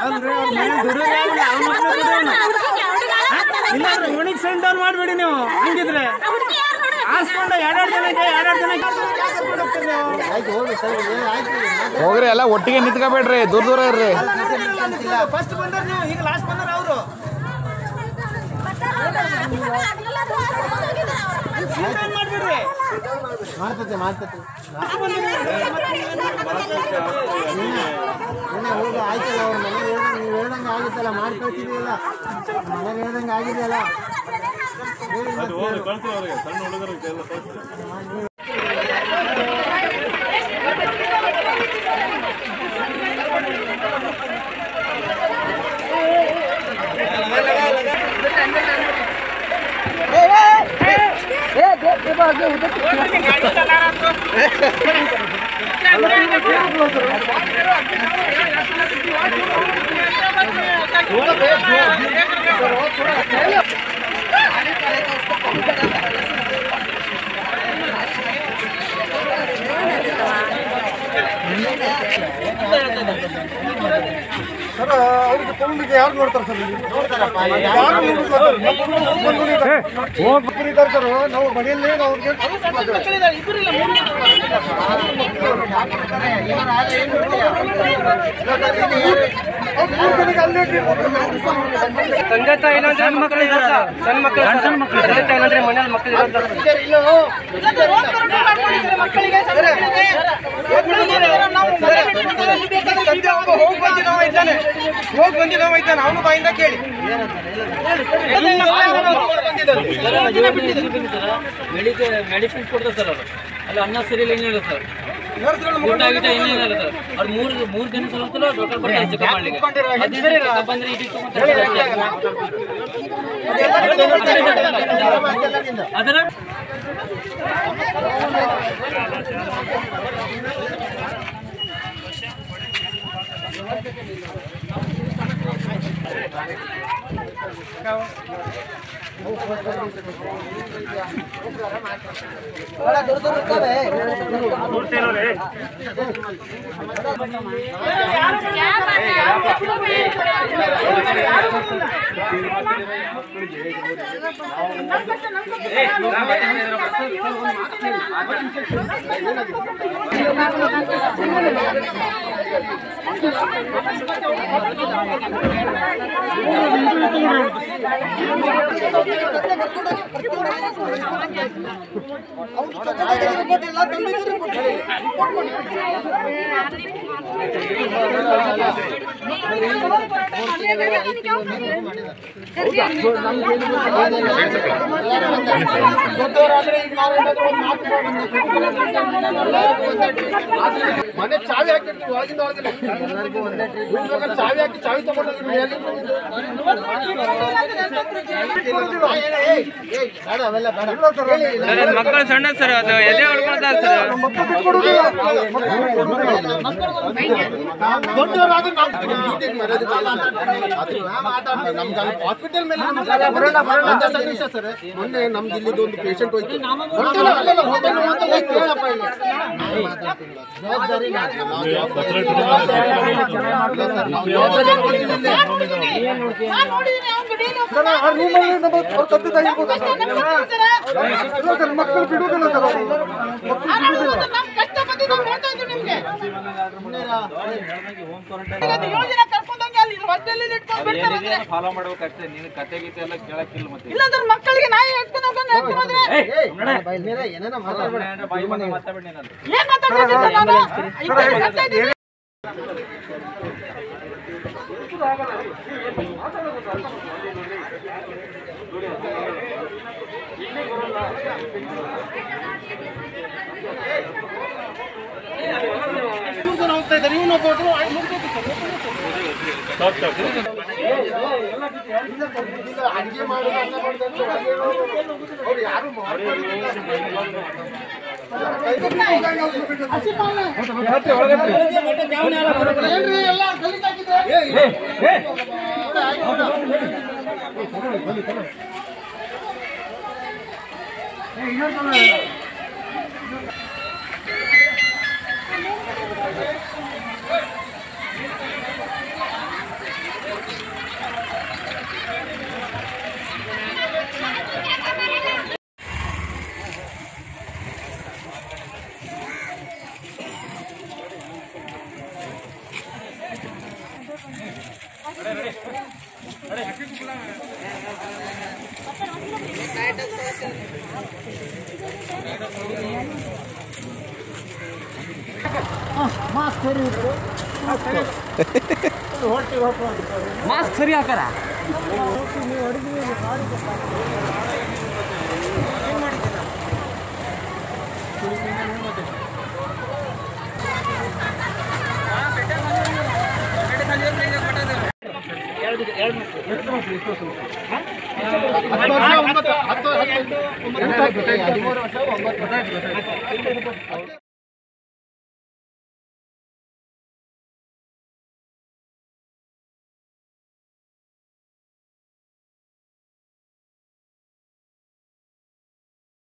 ಅಲ್ರಿ ಅವ್ರ ಮನೆ ದುಡಿಯೋದೇ ಆಗಿಲ್ಲ ಅವ್ನ ಮಕ್ಳು ದುಡಿಯೋನು ಇಲ್ಲ ಅಂದ್ರೆ ಓಣಿಗೆ ಸೆಂಡ್ ಡೌನ್ ಮಾಡ್ಬೇಡಿ ನೀವು ಹಂಗಿದ್ರೆ ಹಾಸ್ಕೊಂಡ ಎರಡೆರಡು ಜನಕ್ಕೆ ಎರಡೆರಡು ಜನಕ್ಕೆ ಹೋಗ್ರಿ ಎಲ್ಲ ಒಟ್ಟಿಗೆ ನಿಂತ್ಕೋಬೇಡ್ರಿ ದೂರ ದೂರ ಇರ್ರಿ ಫಸ್ಟ್ ಬಂದ್ರೆ ನೀವು ಈಗ ಲಾಸ್ಟ್ ಬಂದ್ರೆ ಅವರು ಮಾಡ್ಬಿಡ್ರಿ ಮಾಡ್ತತೆ ಮಾಡ್ತತೆ ಏನೇ ಹೋಗಿ ಆಯ್ತಲ್ಲ ಅವ್ರ ಮನೆ ಹೇಳ್ದಂಗೆ ನೀವು ಹೇಳ್ದಂಗೆ ಆಗಿತ್ತಲ್ಲ ಮಾಡಿ ಕಳ್ಸಿದೀಯಲ್ಲ ಮನೆಗೆ ಹೇಳ್ದಂಗೆ ಆಗಿದೆಯಲ್ಲ ಸರ್ ಅವ್ರಿಗೆ ತಗೊಂಡಿಗೆ ಯಾರು ನೋಡ್ತಾರೆ ಸರ್ ನೋಡ್ತಾರಪ್ಪ ಯಾರು ಇದ್ದಾರೆ ಸರ್ ನಾವು ಮನೆಯಲ್ಲಿ ಅವ್ರಿಗೆ ತಂದೆ ತಾಯಿ ಸಣ್ಣ ಮಕ್ಕಳು ಇದ್ದಾರೆ ಸಣ್ಣ ಮಕ್ಕಳು ಸಣ್ಣ ಮಕ್ಕಳು ತಂದೆ ತಾಯಿ ಅಂದ್ರೆ ಮನೇಲಿ ಮಕ್ಕಳು ಹೋಗಿ ಬಂದಿದ್ದವ ಇದ್ದಾನೆ ಹೋಗಿ ಬಂದಿದ್ದವ ಇದ್ದಾನೆ ಅವನು ಬಾಯಿಂದ ಕೇಳಿ ಮೆಡಿಕೆ ಮೆಡಿಸಿನ್ ಕೊಡ್ತಾರೆ ಸರ್ ಅವರು ಅಲ್ಲಿ ಅನ್ನ ಸರಿ ಇಲ್ಲ ಏನಿಲ್ಲ ಸರ್ ಊಟ ಗೀಟ ಏನಿಲ್ಲ ಸರ್ ಅವ್ರು ಮೂರು ಮೂರು ದಿನ ಸಲ ಅಂತಲೂ ಡಾಕ್ಟರ್ ಬರ್ತಾರೆ ಚೆಕಪ್ ಮಾಡ್ಲಿಕ್ಕೆ ಹದಿನೈದು ದಿನ ಚೆಕಪ್ ಬಂದ್ರೆ ಇದು ಅದರ ಮನೆ ಚಾವಿ ಹಾಕಿರ್ತೀವಿ ಒಳಗಿಂದ ಒಳಗಿಲ್ಲ ಬೇಕಾದ್ರೆ ಚಾವಿ ಹಾಕಿ ಚಾವಿ ತಗೊಂಡೋಗಿರ್ತೀವಿ ಬೇಡ ಅವೆಲ್ಲ ಬೇಡ ಮಕ್ಕಳು ಸಣ್ಣ ಸರ್ ಅದು ಎದೆ ಹೊಡ್ಕೊಳ್ತಾರೆ ಸರ್ ದೊಡ್ಡವರಾದ್ರೂ ನಮ್ಗೆ ಹಾಸ್ಪಿಟಲ್ ಮೇಲೆ ಒಂದೇ ಸತೀಶ ಸರ್ ಮೊನ್ನೆ ನಮ್ದು ಇಲ್ಲಿದ್ದು ಒಂದು ಪೇಷಂಟ್ ಹೋಯ್ತು ಹೊಟ್ಟೆನೋವು, ಅಲ್ಲಲ್ಲ, ಹೊಟ್ಟೆನೋವು ಅಂತ ಹೋಯ್ತು, ಹೇಳಪ್ಪ ಇಲ್ಲಿ. ನಾನು ಮಾತಾಡ್ತೀನಿ. ಜವಾಬ್ದಾರಿ ನಾನು. ನಾವು ಜವಾಬ್ದಾರಿ ಇಲ್ಲ ಸರ್, ನಾವು ಜವಾಬ್ದಾರಿ ಕೊಡ್ತೀವಿ ಇಲ್ಲಿ. ಸರ್, ಆ ರೂಮಲ್ಲಿ ನಮ್ಮ ಅವ್ರ ತಂದೆ ತಾಯಿ ಇರ್ಬೋದು ಸರ್. ಇಲ್ಲ ಸರ್, ಮಕ್ಕಳು ಬಿಡುವುದಿಲ್ಲ ಸರ್ ಅವರು. ಮಕ್ಕಳು ಬಿಡುವುದಿಲ್ಲ. ಫಾಲೋ ಮಾಡ್ಬೇಕಷ್ಟೇ ನೀನು ಕತೆ ಗೀತೆ ಎಲ್ಲ ಕೇಳಕ್ಕಿಲ್ಲ ಮತ್ತೆ ಇಲ್ಲಾಂದ್ರೆ ಮಕ್ಕಳಿಗೆ ನಾಯಿ ಎತ್ಕೊಂಡು ಹೋಗೋಣ ಎತ್ಕೊಂಡು ಹೋದ್ರೆ ಏನೇನೋ ಮಾತಾಡ್ಬೇಡ. ಬಾಯಿ ಬಂದ ಮಾತಾಡ್ಬೇಡಿ ನಾನು ಏನ್ ಮಾತಾಡ್ತಿದ್ದೀನಿ ಸರ್ ನಾನು ಇಬ್ಬರು ಸತ್ತ ಇದ್ದೀನಿ. ಮೂರು ಜನ ಹೋಗ್ತಾ ಇದ್ದಾರೆ ಇವನು ಹೋಗೋದು ಆಯ್ತು ಮುಗ್ದೋಯ್ತು ಸರ್. ಇಲ್ಲ ಸರ್, ಇಲ್ಲ, ಅಡ್ಗೆ ಮಾಡೋದು, ಅನ್ನ ಮಾಡೋದು ಅಂತ ಅಡ್ಗೆ ಮಾಡೋದು. ಅವ್ರು ಯಾರು ಮಾಡ್ಕೊಳ್ಳೋದಿಲ್ಲ. ಏನ್ರಿ ಎಲ್ಲ ಗಲೀಜಾಗಿದೆ? ಮಾಸ್ಕ್ ಸರಿ ಹಾಕಾರ ಹತ್ತು ವರ್ಷ ಒಂಬತ್ತು ಹತ್ತು ಹತ್ತು ಹದಿಮೂರು ವರ್ಷ ಒಂಬತ್ತು